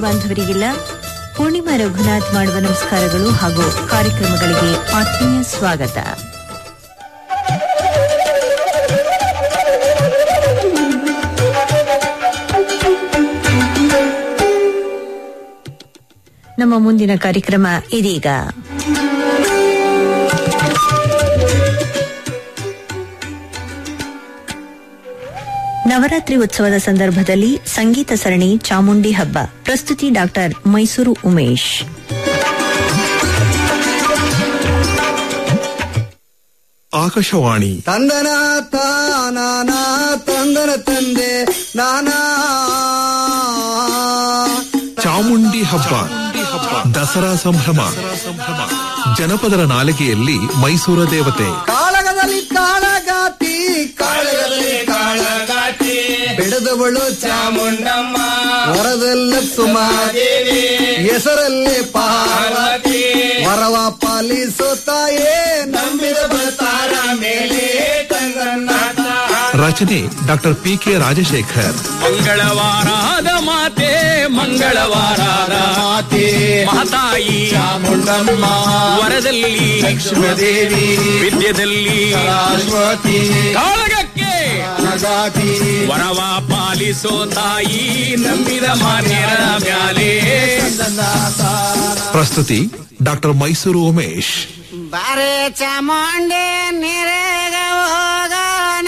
ಬಾಂಧವರಿಗೆಲ್ಲ ಪೂರ್ಣಿಮಾ ರಘುನಾಥ್ ಮಾಡುವ ನಮಸ್ಕಾರಗಳು ಹಾಗೂ ಕಾರ್ಯಕ್ರಮಗಳಿಗೆ ಆತ್ಮೀಯ ಸ್ವಾಗತ ನಮ್ಮ ಮುಂದಿನ ಕಾರ್ಯಕ್ರಮ ಇದೀಗ ನವರಾತ್ರಿ ಉತ್ಸವದ ಸಂದರ್ಭದಲ್ಲಿ ಸಂಗೀತ ಸರಣಿ ಚಾಮುಂಡಿ ಹಬ್ಬ ಪ್ರಸ್ತುತಿ ಡಾಕ್ಟರ್ ಮೈಸೂರು ಉಮೇಶ್ ಆಕಾಶವಾಣಿ ತಂದನ ತಾನ ತಂದನ ತಂದೆ ನಾನಾ ಚಾಮುಂಡಿ ಹಬ್ಬ ದಸರಾ ಸಂಭ್ರಮ ಜನಪದರ ನಾಲಿಗೆಯಲ್ಲಿ ಮೈಸೂರ ದೇವತೆ ಕಾಳಗದಲ್ಲಿ ಕಾಳಗಾತಿ ಕಾಳಗದಲ್ಲಿ ಕಾಳಗಾತಿ ಬೆಳೆದವಳು ಚಾಮುಂಡಮ್ಮ ವರದಲ್ಲ ಸುಮಾದೇವಿ ಹೆಸರಲ್ಲಿ ಪಾರ್ವತಿ ವರವ ಪಾಲಿಸುತ್ತಾಯೇ ನಂಬಿದ ಬರ್ತಾರ ಮೇಲೆ ತಂದನ್ನ ರಚನೆ ಡಾಕ್ಟರ್ ಪಿ ಕೆ ರಾಜಶೇಖರ್ ಮಂಗಳವಾರದ ಮಾತೆ ಮಂಗಳವಾರದ ಮಾತೆ ಮಹತಾಯಿ ಚಾಮುಂಡಮ್ಮ ವರದಲ್ಲಿ ಲಕ್ಷ್ಮೀದೇವಿ ವಿದ್ಯೆದಲ್ಲಿ ಸರಸ್ವತಿ ಕಾಳಗಕ್ಕೆ ಕಾಳಗಾತಿ ವರವ ಪಾಲಿಸೋ ತಾಯಿ ನಂಬಿದ ಮಾನ್ಯರ ಮ್ಯಾಲೆ ಪ್ರಸ್ತುತಿ ಡಾಕ್ಟರ್ ಮೈಸೂರು ಉಮೇಶ್ ಬಾರೆ ಚಾಮುಂಡಿ ನೀರೇಗ ಹೋಗೋಣ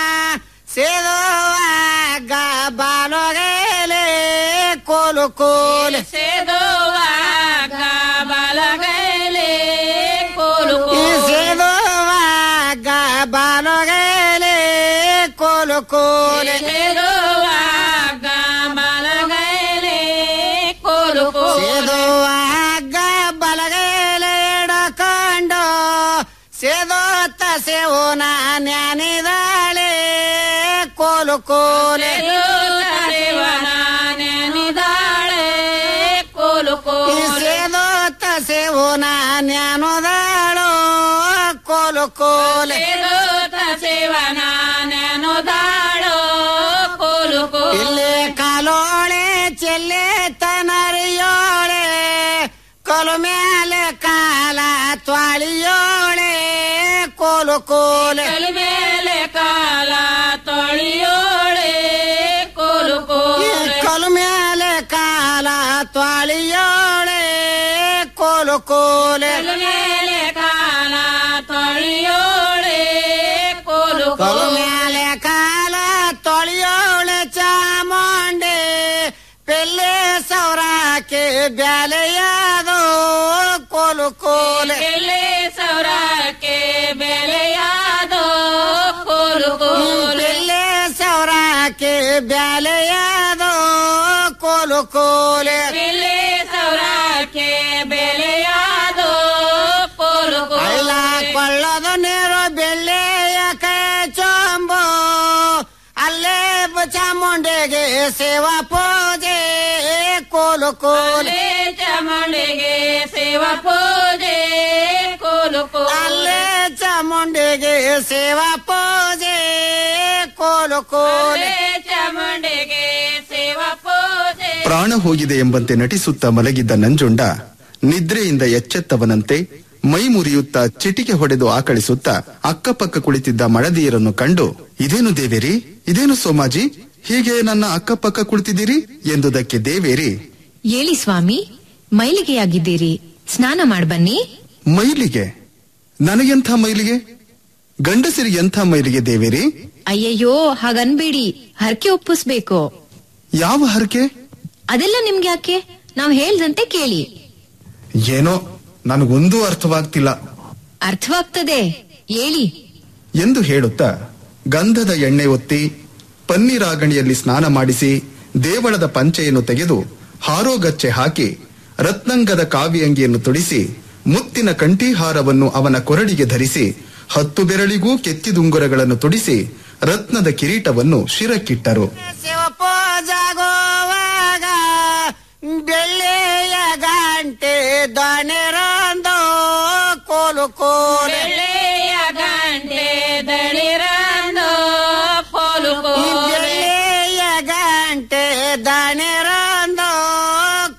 ಸೇದುವಾಗ ಬಾಲೊಗೆಲೆ ಕೋಲು ಕೋಲು ಸೇದುವಾಗ ಬಲಗೈಲೆ ಕೋಲು ಈ ಸೇದುವಾಗ ಬಾಲೊಗೆಲೆ ಕೋಲು ಕೋಲು ಸೇದುವಾಗ ಬಲಗೈಲೆ ಕೋಲು ಸೇದುವಾಗ ಬಲಗೈಲೆ ಎಡಕೊಂಡು ಸೇದೋತ್ತ ಸೇವೋನ ನ್ಯಾನಿದಾಳೆ ಕೋಲು ಕೋಲೆ ನೆನಿದಾಳೆ ಕೋಲು ಈ ಕೋಲು ಸೇದೋತ್ತ ಸೇವೋನ ನ್ಯಾನುದಾಳು ಕೋಲು ಕೋಲೆ ಸೇದೋತ ಸೇವನ ನೆನುದಾಳೋ ಕೋಲು ಕೋಲು ಇಲ್ಲಿ ಕಾಲೋಳೆ ಚೆಲ್ಲೆ ತನರಿಯೋಳೆ ಕೊಲು ಮೇಲೆ ಕಾಲ ತ್ವಾಳಿಯೋಳೆ ಕೋಲು ಕೋಲೆ ಕಲ್ ಮೇಲೆ ಕಾಲ ತೊಳೆಯೋಳೆ ಕೋಲು ಈ ಕೋಲು ಕೊಲು ಮೇಲೆ ಕಾಲ ತ್ವಾಳಿಯೋಳೆ ಕೋಲು ಕೋಲೆ ಕಲ್ ಮೇಲೆ ಕಾಲ ತೊಳೆಯೋಳೆ ಕೋಲು ಕೊಲು ಕೋಲು ಮೇಲೆ ಕಾಲ ತೊಳೆಯೋಳೆ ಚಾಮುಂಡೆ ಪೆಲ್ಲೆ ಸೌರಾಕೆ ಬ್ಯಾಲೆಯಾದೋ ಕೋಲು ಕೋಲೆ ಎಲೆ ಸೌರಕ್ಕೆ ಬೆಲೆಯಾದೋ ಕೋಲು ಕೋಲು ಪೆಲ್ಲೆ ಸೌರಾಕೆ ಬ್ಯಾಲೆಯಾದೋ ಕೋಲು ಕೋಲೆ ಎಲೆ ಸೌರಕ್ಕೆ ಬೆಲೆಯಾದೋ ಕೋಲು ಅಲ್ಲ ಕೋಲು ಕೊಳ್ಳದ ನೀರು ಬೆಳ್ಳೆಯ ಕೈ ಚೊಂಬು ಅಲ್ಲೇ ಬ- ಚಾಮುಂಡಿಗೆ ಸೇವಾ ಪೂಜೆ ಕೋಲು ಕೋಲೆ ಅಲ್ಲೇ ಚಾಮುಂಡಿಗೆ ಸೇವಾ ಪೂಜೆ ಕೋಲು ಕೋಲು ಅಲ್ಲೇ ಚಾಮುಂಡಿಗೆ ಸೇವಾ ಪೂಜೆ ಕೋಲು ಕೋಲೆ ಅಲ್ಲೇ ಚಾಮುಂಡಿಗೆ ಸೇವಾ ಪೂಜೆ ಪ್ರಾಣ ಹೋಗಿದೆ ಎಂಬಂತೆ ನಟಿಸುತ್ತಾ ಮಲಗಿದ್ದ ನಂಜುಂಡ ನಿದ್ರೆಯಿಂದ ಎಚ್ಚೆತ್ತವನಂತೆ ಮೈ ಮುರಿಯುತ್ತಾ ಚಿಟಿಕೆ ಹೊಡೆದು ಆಕಳಿಸುತ್ತಾ ಅಕ್ಕಪಕ್ಕ ಕುಳಿತಿದ್ದ ಮಡದಿಯರನ್ನು ಕಂಡು ಇದೇನು ದೇವೇರಿ ಇದೇನು ಸೋಮಾಜಿ ಹೀಗೆ ನನ್ನ ಅಕ್ಕಪಕ್ಕ ಕುಳಿತಿದ್ದೀರಿ ಎಂದುದಕ್ಕೆ ದೇವೇರಿ ಹೇಳಿ ಸ್ವಾಮಿ ಮೈಲಿಗೆಯಾಗಿದ್ದೀರಿ ಸ್ನಾನ ಮಾಡ್ಬನ್ನಿ ಮೈಲಿಗೆ ನನಗೆಂಥ ಮೈಲಿಗೆ ಗಂಡಸರಿಗೆ ಎಂಥ ಮೈಲಿಗೆ ದೇವೇರಿ ಅಯ್ಯಯ್ಯೋ ಹಾಗನ್ಬೇಡಿ ಹರಕೆ ಒಪ್ಪಿಸ್ಬೇಕು ಯಾವ ಹರಕೆ ಅದೆಲ್ಲ ನಿಮ್ಗೆ ಯಾಕೆ ನಾವ್ ಹೇಳ್ದಂತೆ ಕೇಳಿ ಏನೋ ನನಗೊಂದೂ ಅರ್ಥವಾಗ್ತಿಲ್ಲ ಅರ್ಥವಾಗ್ತದೆ ಹೇಳಿ ಎಂದು ಹೇಳುತ್ತಾ ಗಂಧದ ಎಣ್ಣೆ ಒತ್ತಿ ಪನ್ನೀರಾಗಣಿಯಲ್ಲಿ ಸ್ನಾನ ಮಾಡಿಸಿ ದೇವಳದ ಪಂಚೆಯನ್ನು ತೆಗೆದು ಹಾರೋಗಚ್ಚೆ ಹಾಕಿ ರತ್ನಂಗದ ಕಾವಿಯಂಗಿಯನ್ನು ತುಡಿಸಿ ಮುತ್ತಿನ ಕಂಠೀಹಾರವನ್ನು ಅವನ ಕೊರಡಿಗೆ ಧರಿಸಿ ಹತ್ತು ಬೆರಳಿಗೂ ಕೆತ್ತಿದುಂಗುರಗಳನ್ನು ತುಡಿಸಿ ರತ್ನದ ಕಿರೀಟವನ್ನು ಶಿರಕ್ಕಿಟ್ಟರು ಶಿವ ಪೂಜಾಗೋವಾಗ ಬೆಳ್ಳೆಯ ಗಂಟೆ ದಣಿರಂದೋ ಕೋಲು ಕೋಲೆ ಬೆಳ್ಳೆಯ ಗಂಟೆ ದಣಿರಂದು ಕೋಲು ಈ ಕೋಲೆ ಬೆಳ್ಳೆಯ ಗಂಟೆ ದಣಿರಂದೋ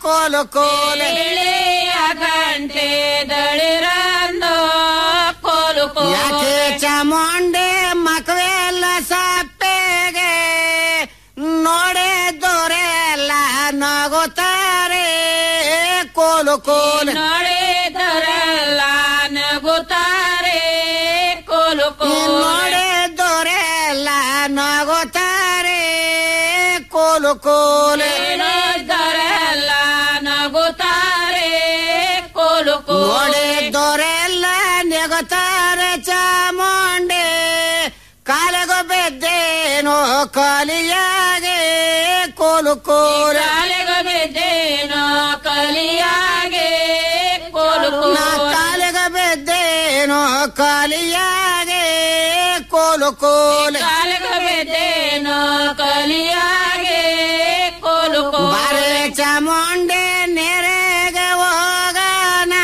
ಕೋಲು ಕೋಲೆ ಬಿಳಿಯ ಗಂಟೆ ದಳಿರಂದು ಕೋಲು ಯಾಕೆ ಕೋಲೆ ಚಾಮುಂಡಿ ಮಕವೆಲ್ಲ ಸಪ್ಪೆಗೆ ನೋಡೆ ದೊರೆಲ್ಲ ನಗುತ್ತಾರೆ ಕೋಲು ಕೋಲೆ ನೋಡಿದರೆಲ್ಲ ನಗುತ್ತಾರೆ ಕೋಲು ಕೋಲೆ ನೋಡೆ ದೊರೆಲ್ಲ ನಗುತ್ತಾರೆ ಕೋಲು ಕೋಲೆ ನೋಡಿದರೆಲ್ಲ ನಗುತ್ತಾರೆ ಕೋಲು ನೋಡೆ ಕೋಲೆ ದೊರೆಲ್ಲ ನೆಗುತ್ತಾರೆ ಚಾಮುಂಡಿ ಕಾಲಗೊ ಬೆದ್ದೇನೋ ಕಾಲಿಯಾಗೆ ಕೋಲು ಕೋಲೆ ಕಾಲಿಗೆ ಬಿದ್ದೇನೋ ಕಲಿಯಾಗೆ ಕೋಲು ನಾ ಕೋಲೆ ಕಾಲಿಗೆ ಬೆದ್ದೇನೋ ಕಾಲಿಯಾಗೆ ಕೋಲು ಕೋಲೆ ಕಾಲಿಗೆ ಬಿದ್ದೇನೋ ಕಲಿಯಾಗೆ ಕೋಲು ಬಾರೆ ಕೋಲೆ ಚಾಮುಂಡಿ ನೆರೆಗೆ ಹೋಗಣ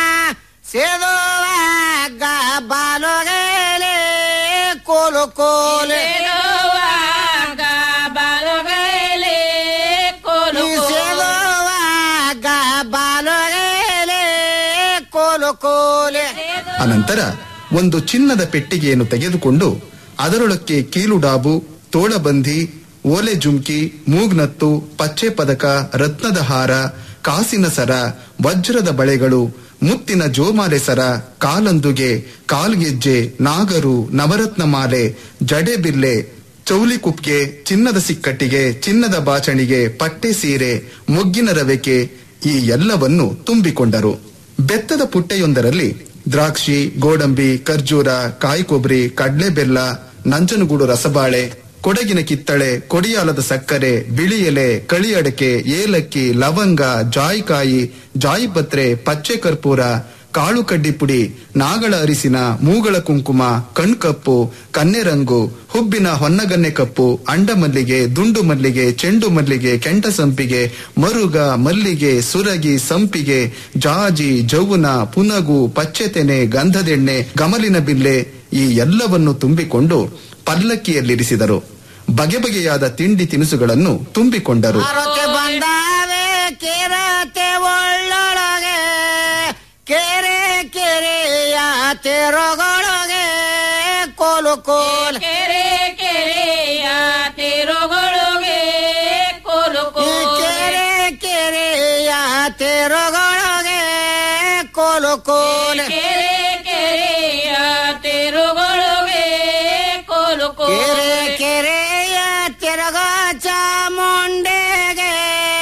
ಸೇದುವಾಗ ಬಾಲುಗೆಲೆ ಕೋಲು ಕೋಲೆ ಸೇರುವಾಗ ಬಾಲುಗೈಲೆ ಕೋಲು ಈ ಕೋಲೆ ಸೇದುವಾಗ ಬಾಲುಗೆಲೆ ಕೋಲು ಕೋಲೆ ಅನಂತರ ಒಂದು ಚಿನ್ನದ ಪೆಟ್ಟಿಗೆಯನ್ನು ತೆಗೆದುಕೊಂಡು ಅದರೊಳಕ್ಕೆ ಕೀಲುಡಾಬು ತೋಳಬಂದಿ ಓಲೆ ಜುಮ್ಕಿ ಮೂಗ್ನತ್ತು ಪಚ್ಚೆ ಪದಕ ರತ್ನದ ಹಾರ ಕಾಸಿನ ಸರ ವಜ್ರದ ಬಳೆಗಳು ಮುತ್ತಿನ ಜೋಮಾಲೆ ಸರ ಕಾಲಂದುಗೆ ಕಾಲ್ಗೆಜ್ಜೆ ನಾಗರು ನವರತ್ನ ಮಾಲೆ ಜಡೆಬಿಲ್ಲೆ ಚೌಲಿಕುಪ್ಗೆ ಚಿನ್ನದ ಸಿಕ್ಕಟ್ಟಿಗೆ ಚಿನ್ನದ ಬಾಚಣಿಗೆ ಪಟ್ಟೆ ಸೀರೆ ಮೊಗ್ಗಿನ ರವೆಕೆ ಈ ಎಲ್ಲವನ್ನು ತುಂಬಿಕೊಂಡರು ಬೆತ್ತದ ಪುಟ್ಟೆಯೊಂದರಲ್ಲಿ ದ್ರಾಕ್ಷಿ ಗೋಡಂಬಿ ಖರ್ಜೂರ ಕಾಯಿ ಕೊಬ್ಬರಿ ಕಡ್ಲೆ ಬೆಲ್ಲ ನಂಜನಗೂಡು ರಸಬಾಳೆ ಕೊಡಗಿನ ಕಿತ್ತಳೆ ಕೊಡಿಯಾಲದ ಸಕ್ಕರೆ ಬಿಳಿ ಎಲೆ ಕಳಿ ಅಡಕೆ ಏಲಕ್ಕಿ ಲವಂಗ ಜಾಯಿಕಾಯಿ ಜಾಯಿಪತ್ರೆ ಪಚ್ಚೆ ಕರ್ಪೂರ ಕಾಳು ಕಡ್ಡಿ ಪುಡಿ ನಾಗಳ ಅರಿಸಿನ ಮೂಗಳ ಕುಂಕುಮ ಕಣ್ಕಪ್ಪು ಕನ್ನೆರಂಗು ಹುಬ್ಬಿನ ಹೊನ್ನಗನ್ನೆ ಕಪ್ಪು ಅಂಡ ಮಲ್ಲಿಗೆ ದುಂಡು ಮಲ್ಲಿಗೆ ಚೆಂಡು ಮಲ್ಲಿಗೆ ಕೆಂಟ ಸಂಪಿಗೆ ಮರುಗ ಮಲ್ಲಿಗೆ ಸುರಗಿ ಸಂಪಿಗೆ ಜಾಜಿ ಜೌವನ ಪುನಗು ಪಚ್ಚೆತೆನೆ ಗಂಧದೆಣ್ಣೆ ಗಮಲಿನ ಬಿಲ್ಲೆ ಈ ಎಲ್ಲವನ್ನು ತುಂಬಿಕೊಂಡು ಪಲ್ಲಕ್ಕಿಯಲ್ಲಿರಿಸಿದರು ಬಗೆ ಬಗೆಯಾದ ತಿಂಡಿ ತಿನಿಸುಗಳನ್ನು ತುಂಬಿಕೊಂಡರು ಆರೋತೆ ಬಂದಾವೆ ಕೆರತೆ ಒಳ್ಳೊಳಗೆ ಕೆರೆ ಕೆರೆಯ ತೆರೊಳಗೆ ಕೋಲು ಕೋಲು ಕೆರೆ ಕೆರೆಯ ತಿರುಗೊಳಗೆ ಕೋಲು ಈ ಕೋಲೆ ಕೆರೆ ಕೆರೆಯ ತೆರೊಳಗೆ ಕೋಲು ಕೋಲು ಕೆರೆ ಕೆರೆಯ ತಿರುಗೊಳಗೆ ಕೋಲು ಕೆರೆ ಕೋಲೆ ಕೆರೆಯ ತಿರುಗ ಚಾಮುಂಡೆಗೆ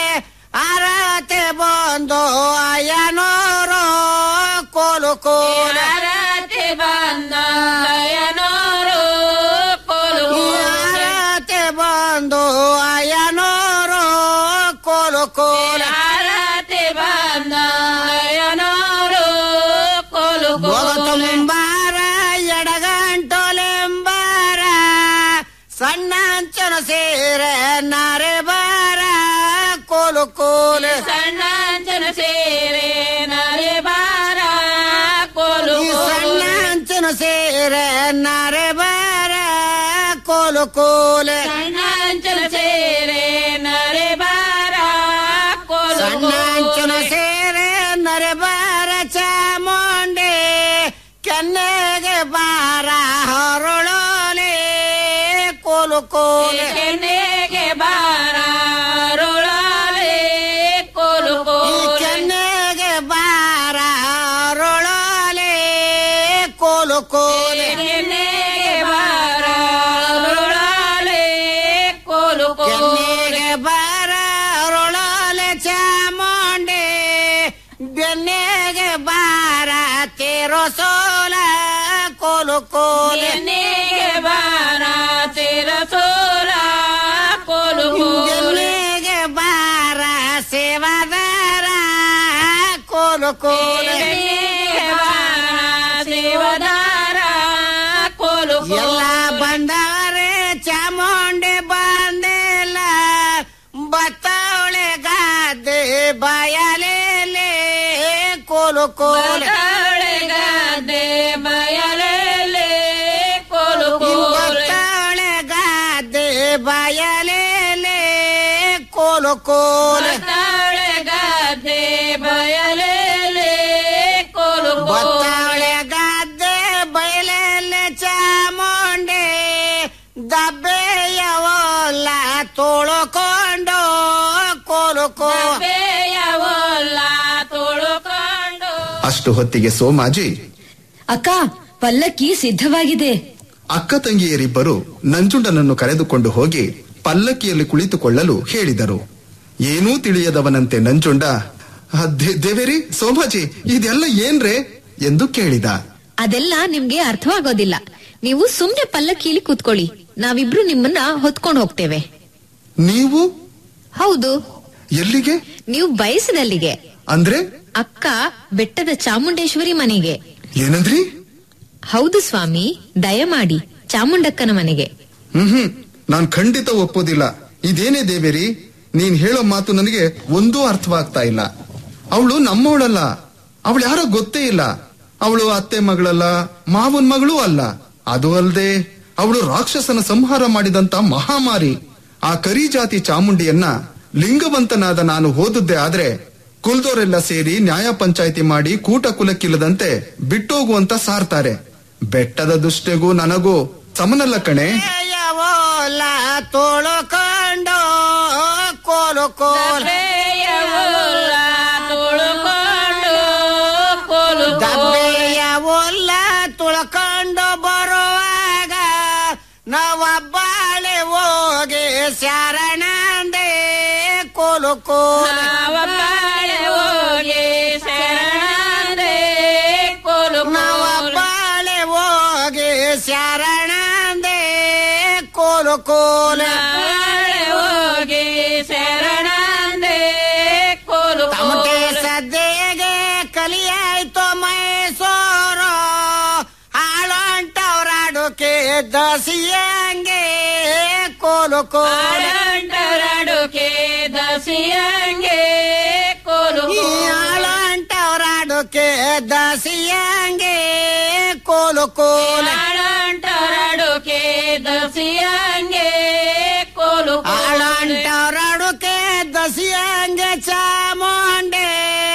ಆರತೆ ಬಂದು ಅಯ್ಯನೋರು ಕೋಲು ಕೋಲು ಯಾರತೆ ಬಂದ ದಯನೋರು ಕೋಲು ಕೋಲೆ ಆರತೆ ಬಂದು ಅಯ್ಯನೋರು ಕೋಲು ಕೋಲು ಯಾರತೆ ಬಂದ ದಯನೋರು ಕೋಲು ಕೋಲೆ ತುಂಬಾರ ಎಡಗಂಟೋಲೆಂಬಾರ ಸಣ್ಣ ಅಂಚನ ಸೇರೆ ನಾರೆ ಬಾರ ಕೋಲು ಕೋಲು ಸಣ್ಣಂಚನ ಸೇರೆ ನರೆ ಬಾರ ಕೋಲು ಈ ಸಣ್ಣ ಕೋಲೆ ಅಂಚನ ಸೇರೆ ನಾರೆ ಬಾರ ಕೋಲು ಕೋಲು ಸಣ್ಣಂಚನ ಸೇರೆ ನರೆ ಬಾರ ಕೋಲು ಸಣ್ಣ ಅಂಚನ ಕೋಲೆ ಸೇರೆ ನರೆ ಬಾರ ಚಾಮುಂಡೆ ಕೆನ್ನೆಗೆ ಬಾರ ಹೊರಳೋಲೆ ಕೋಲು ಕೋಲು ಕೆನ್ನೆಗೆ ಬಾರ ರುಳಾಲೆ ಕೋಲು ಈ ಕೋಲೆ ಕೆನ್ನೆಗೆ ಬಾರ ಹೊರಳೋಲೆ ಕೋಲು ಕೋಲು ಕೆನ್ನೆಗೆ ಬಾರ ರುಳಾಲೆ ಕೋಲು ಕೋಲೆ ಕೆನ್ನೆಗೆ ಬಾರ ಹೊರಳೋಲೆ ಚಾಮುಂಡೆ ಬೆನ್ನೆಗೆ ಬಾರ ತೇರೋ ಸೋಲ ಕೋಲು ಕೋಲು ಕೆನ್ನೆಗೆ ಬಾರ ತೆರ ಸೋಲ ಕೋಲು ಕೋಲೆ ಬೆನ್ನೆಗೆ ಬಾರ ಸೇವಾದಾರ ಕೋಲು ಕೋಲು ಕೆನ್ನೆಗೆ ಬಾರ ಸೇವದಾರ ಕೋಲು ಎಲ್ಲ ಕೋಲೆ ಬಂದವರೇ ಚಾಮುಂಡಿ ಬಂದಿಲ್ಲ ಬತ್ತವಳೆ ಗಾದೆ ಬಯಲೇಲೆ ಕೋಲು ಕೋಲು ಗದ್ದೆ ಬಯಲಲ್ಲಿ ಕೋಲು ಕೋಲೆ ಬತ್ತವಳೆ ಗಾದೆ ಬಯಲೇಲೆ ಕೋಲು ಕೋಲು ತಾಳೆ ಗದ್ದೆ ತೊಳಕೊಂಡು ಕೋಲು ಕೋಲು ಬೇಯವಲ್ಲ ತುಳುಕೊಂಡು ಅಷ್ಟು ಹೊತ್ತಿಗೆ ಸೋಮಾಜಿ ಅಕ್ಕ ಪಲ್ಲಕ್ಕಿ ಸಿದ್ಧವಾಗಿದೆ ಅಕ್ಕ ತಂಗಿಯರಿಬ್ಬರು ನಂಜುಂಡನನ್ನು ಕರೆದುಕೊಂಡು ಹೋಗಿ ಪಲ್ಲಕ್ಕಿಯಲ್ಲಿ ಕುಳಿತುಕೊಳ್ಳಲು ಹೇಳಿದರು ಏನೂ ತಿಳಿಯದವನಂತೆ ನಂಜುಂಡ "ಆ, ದೇ- ದೇವೇರಿ ಸೋಮಾಜಿ ಇದೆಲ್ಲ ಏನ್ರೇ ಎಂದು ಕೇಳಿದ ಅದೆಲ್ಲ ನಿಮ್ಗೆ ಅರ್ಥವಾಗೋದಿಲ್ಲ ನೀವು ಸುಮ್ನೆ ಪಲ್ಲಕ್ಕಿಯಲ್ಲಿ ಕೂತ್ಕೊಳ್ಳಿ ನಾವಿಬ್ರು ನಿಮ್ಮನ್ನ ಹೊತ್ಕೊಂಡು ಹೋಗ್ತೇವೆ ನೀವು ಹೌದು ಎಲ್ಲಿಗೆ ನೀವು ಬಯಸಿದಲ್ಲಿಗೆ ಅಂದ್ರೆ ಅಕ್ಕ ಬೆಟ್ಟದ ಚಾಮುಂಡೇಶ್ವರಿ ಮನೆಗೆ ಏನಂದ್ರಿ ಹೌದು ಸ್ವಾಮಿ ದಯಮಾಡಿ ಚಾಮುಂಡಕ್ಕನ ಮನೆಗೆ ಹ್ಮ್ ಹ್ಮ್ ನಾನ್ ಖಂಡಿತ ಒಪ್ಪೋದಿಲ್ಲ ಇದೇನೇ ದೇವೇರಿ ನೀನ್ ಹೇಳೋ ಮಾತು ನನಗೆ ಒಂದೂ ಅರ್ಥವಾಗ್ತಾ ಇಲ್ಲ ಅವಳು ನಮ್ಮವಳಲ್ಲ ಅವಳು ಯಾರೋ ಗೊತ್ತೇ ಇಲ್ಲ ಅವಳು ಅತ್ತೆ ಮಗಳಲ್ಲ ಮಾವನ್ ಮಗಳೂ ಅಲ್ಲ ಅದು ಅಲ್ಲದೆ ಅವಳು ರಾಕ್ಷಸನ ಸಂಹಾರ ಮಾಡಿದಂತ ಮಹಾಮಾರಿ ಆ ಕರಿ ಜಾತಿ ಚಾಮುಂಡಿಯನ್ನ ಲಿಂಗವಂತನಾದ ನಾನು ಹೋದದ್ದೇ ಆದ್ರೆ ಕುಲ್ದೋರೆಲ್ಲ ಸೇರಿ ನ್ಯಾಯ ಪಂಚಾಯಿತಿ ಮಾಡಿ ಕೂಟ ಕುಲಕ್ಕಿಲ್ಲದಂತೆ ಬಿಟ್ಟೋಗುವಂತ ಸಾರ್ತಾರೆ ಬೆಟ್ಟದ ದುಷ್ಟೆಗೂ ನನಗೂ ಸಮನಲ್ಲ ಕಣೆ ಬೇಯವಲ್ಲ ತೊಳಕೊಂಡು ಕೋಲು ಕೋಲು ಬೇಯವಲ್ಲ ತುಳುಕೊಂಡು ಕೋಲು ದಬ್ಬೆಯ ಒಲ್ಲ ತುಳ್ಕೊಂಡು ಬರುವಾಗ ನಾವಬ್ಬಾಳೆ ಹೋಗಿ ಶರಣಂದೆ ಕೋಲು ಕೋಲು ನಾವ ಬಾಳೆ ಹೋಗಿ ಶರಣಂದೆ ಕೋಲು ಕೋಲು ನಾವಬ್ಬಾಳೆ ಹೋಗಿ ಶರಣಂದೆ ಕೋಲು ಕೋಲು ಬಾಳೆ ಹೋಗಿ ಶರಣಂದೆ ಕೋಲು ತಮಟೆ ಕೋಲು ಸದ್ಯಗೆ ಕಲಿಯಾಯ್ತು ಮೈಸೂರು ಹಾಳಂಟವ್ರಾಡುಕೆ ದಸಿಯಂಗೆ ಕೋಲು ಕೋಲು ಆಡಂಟರಾಡುಕೆ ದಸಿಯಂಗೆ ಕೋಲು ಈ ಕೋಲು ಹಾಳಂಟವ್ರಾಡುಕೆ ದಸಿಯಂಗೆ ಕೋಲು ಕೋಲು ಆಡಂಟರಾಡುಕೆ ದಸಿಯಂಗೆ ಕೋಲು ಕೋಲು ಹಾಳಂಟವ್ರಾಡುಕೆ ದಸಿಯಂಗೆ ಚಾಮುಂಡೆ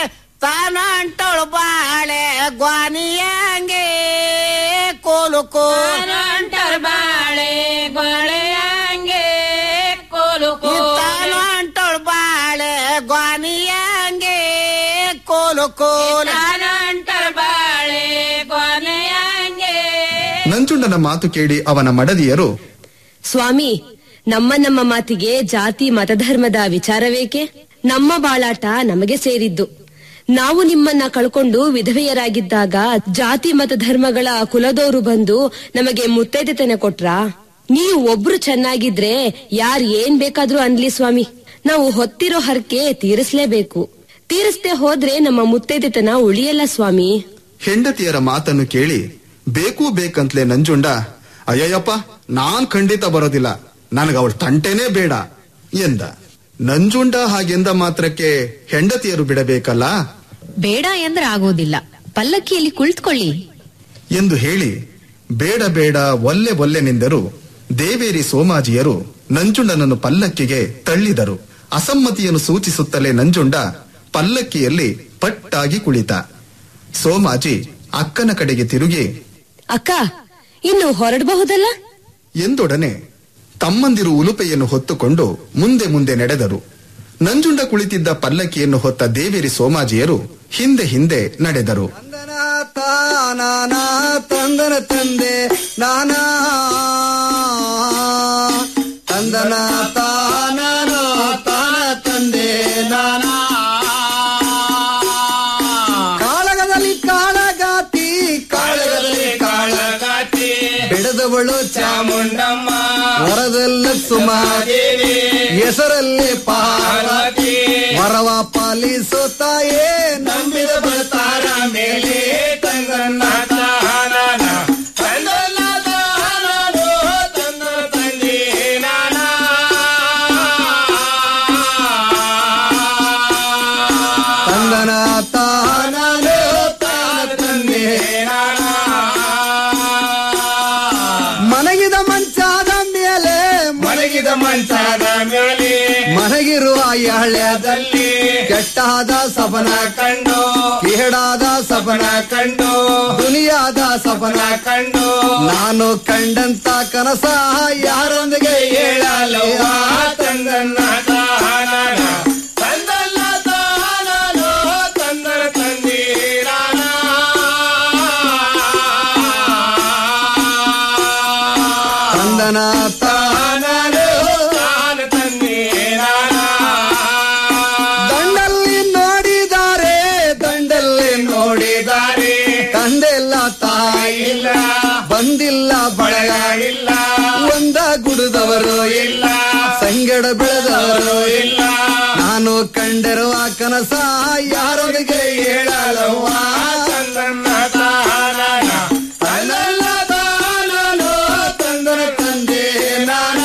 ತಾನಂಟಳು ಬಾಳೆ ಗ್ವಾನಿಯಂಗೆ ಕೋಲು ಕೋಲು ಆನಂಟರ್ ಬಾಳೆ ಗೊಳೆಯಂಗೆ ಕೋಲು ಕೋಲು ತಾನಂಟಳು ಬಾಳೆ ಗ್ವಾನಿಯಂಗೆ ಕೋಲು ಕೋಲು ಆನಂಟರ್ ಬಾಳೆ ಕೊನೆಯಂಗೆ ನಂಜುಂಡನ ಮಾತು ಕೇಳಿ ಅವನ ಮಡದಿಯರು ಸ್ವಾಮಿ ನಮ್ಮ ನಮ್ಮ ಮಾತಿಗೆ ಜಾತಿ ಮತಧರ್ಮದ ವಿಚಾರವೇಕೆ ನಮ್ಮ ಬಾಳಾಟ ನಮಗೆ ಸೇರಿದ್ದು ನಾವು ನಿಮ್ಮನ್ನ ಕಳ್ಕೊಂಡು ವಿಧವೆಯರಾಗಿದ್ದಾಗ ಜಾತಿ ಮತಧರ್ಮಗಳ ಕುಲದವರು ಬಂದು ನಮಗೆ ಮುತ್ತೈದೆತನ ಕೊಟ್ರಾ ನೀವು ಒಬ್ರು ಚೆನ್ನಾಗಿದ್ರೆ ಯಾರ್ ಏನ್ ಬೇಕಾದ್ರೂ ಅನ್ಲಿ ಸ್ವಾಮಿ ನಾವು ಹೊತ್ತಿರೋ ಹರಕೆ ತೀರಿಸ್ಲೇಬೇಕು ತೀರಿಸ್ದೆ ಹೋದ್ರೆ ನಮ್ಮ ಮುತ್ತೈದೆತನ ಉಳಿಯಲ್ಲ ಸ್ವಾಮಿ ಹೆಂಡತಿಯರ ಮಾತನ್ನು ಕೇಳಿ ಬೇಕು ಬೇಕಂತ್ಲೆ ನಂಜುಂಡ ಅಯ್ಯಯ್ಯಪ್ಪ ನಾನ್ ಖಂಡಿತ ಬರೋದಿಲ್ಲ ನನಗ ಅವಳ ತಂಟೆನೇ ಬೇಡ ಎಂದ ನಂಜುಂಡ ಹಾಗೆಂದ ಮಾತ್ರಕ್ಕೆ ಹೆಂಡತಿಯರು ಬಿಡಬೇಕಲ್ಲ ಬೇಡ ಎಂದ್ರೆ ಆಗೋದಿಲ್ಲ ಪಲ್ಲಕ್ಕಿಯಲ್ಲಿ ಕುಳಿತುಕೊಳ್ಳಿ ಎಂದು ಹೇಳಿ ಬೇಡ ಬೇಡ ಒಲ್ಲೆ ಒಲ್ಲೆನೆಂದರು ದೇವೇರಿ ಸೋಮಾಜಿಯರು ನಂಜುಂಡನನ್ನು ಪಲ್ಲಕ್ಕಿಗೆ ತಳ್ಳಿದರು ಅಸಮ್ಮತಿಯನ್ನು ಸೂಚಿಸುತ್ತಲೇ ನಂಜುಂಡ ಪಲ್ಲಕ್ಕಿಯಲ್ಲಿ ಪಟ್ಟಾಗಿ ಕುಳಿತ ಸೋಮಾಜಿ ಅಕ್ಕನ ಕಡೆಗೆ ತಿರುಗಿ ಅಕ್ಕ ಇನ್ನು ಹೊರಡಬಹುದಲ್ಲ ಎಂದೊಡನೆ ತಮ್ಮಂದಿರು ಉಲುಪೆಯನ್ನು ಹೊತ್ತುಕೊಂಡು ಮುಂದೆ ಮುಂದೆ ನಡೆದರು ನಂಜುಂಡ ಕುಳಿತಿದ್ದ ಪಲ್ಲಕ್ಕಿಯನ್ನು ಹೊತ್ತ ದೇವೇರಿ ಸೋಮಾಜಿಯರು ಹಿಂದೆ ಹಿಂದೆ ನಡೆದರು ನಾನಾ ತಂದನ ತಂದೆ ನಾನಾ ತಂದನ ತಾನೋ ತಾನ ತಂದೆ ನಾನಾ ಕಾಳಗದಲ್ಲಿ ಕಾಳಗಾತಿ ಕಾಳಗದಲ್ಲಿ ಕಾಳಗಾತಿ ಬೆಳೆದವಳು ಚಾಮುಂಡಮ್ಮ ವರದಲ್ಲ ಸುಮಾದೇವಿ ಹೆಸರಲ್ಲಿ ಪಾರ್ವತಿ ವರವ ಪಾಲಿಸುತ್ತಾಯೇ ನಂಬಿದ ಬರ್ತಾರ ಮೇಲೆ ತಂದನ್ನ ತಾನನ ತಂದನ್ನ ತಾನನು ತಂದ ತಂದೆ ನಾನಾ ತಂದನ ತಾನೋ ತಾನ ತಂದೆ ಮನಗಿದ ಮಂಚಾದ ಮೇಲೆ ಮಲಗಿದ ಮಂಚದ ಮೇಲೆ ಮನಗಿದ ನನಗಿರುವ ಹಳ್ಳ್ಯದಲ್ಲಿ ಕೆಟ್ಟಾದ ಸಪನ ಕಂಡು ಕೇಡಾದ ಸಪನ ಕಂಡು ದುನಿಯಾದ ಸಪನ ಕಂಡು ನಾನು ಕಂಡಂತ ಕನಸ ಯಾರೊಂದಿಗೆ ಹೇಳಲವ್ವ ತಂದನ್ನ ತಾನನ ತಂದಲ್ಲ ತಾನನೋ ತಂದನ ತಂದೀರಾನ ತಂದನ ತಾನನೇ ತಾನ ತಂದೀರಾನ ದಂಡಲ್ಲಿ ನೋಡಿದಾರೆ ದಂಡಲ್ಲಿ ನೋಡಿದಾರೆ ತಂದೆಲ್ಲ ತಾಯಿ ಇಲ್ಲ ಬಂದಿಲ್ಲ ಬಳಗ ಇಲ್ಲ ಒಂದ ಗುಡುದವರು ಇಲ್ಲ ಸಂಗಡ ಬೆಳೆದವರು ಇಲ್ಲ ನಾನು ಕಂಡಿರುವ ಕನಸ ಯಾರೊಂದಿಗೆ ಹೇಳಲವ್ವ ತಂದನ್ನ ತಾನನ ತಂದಲ್ಲ ತಾನನೋ ತಂದನ ತಂದೆ ನಾನ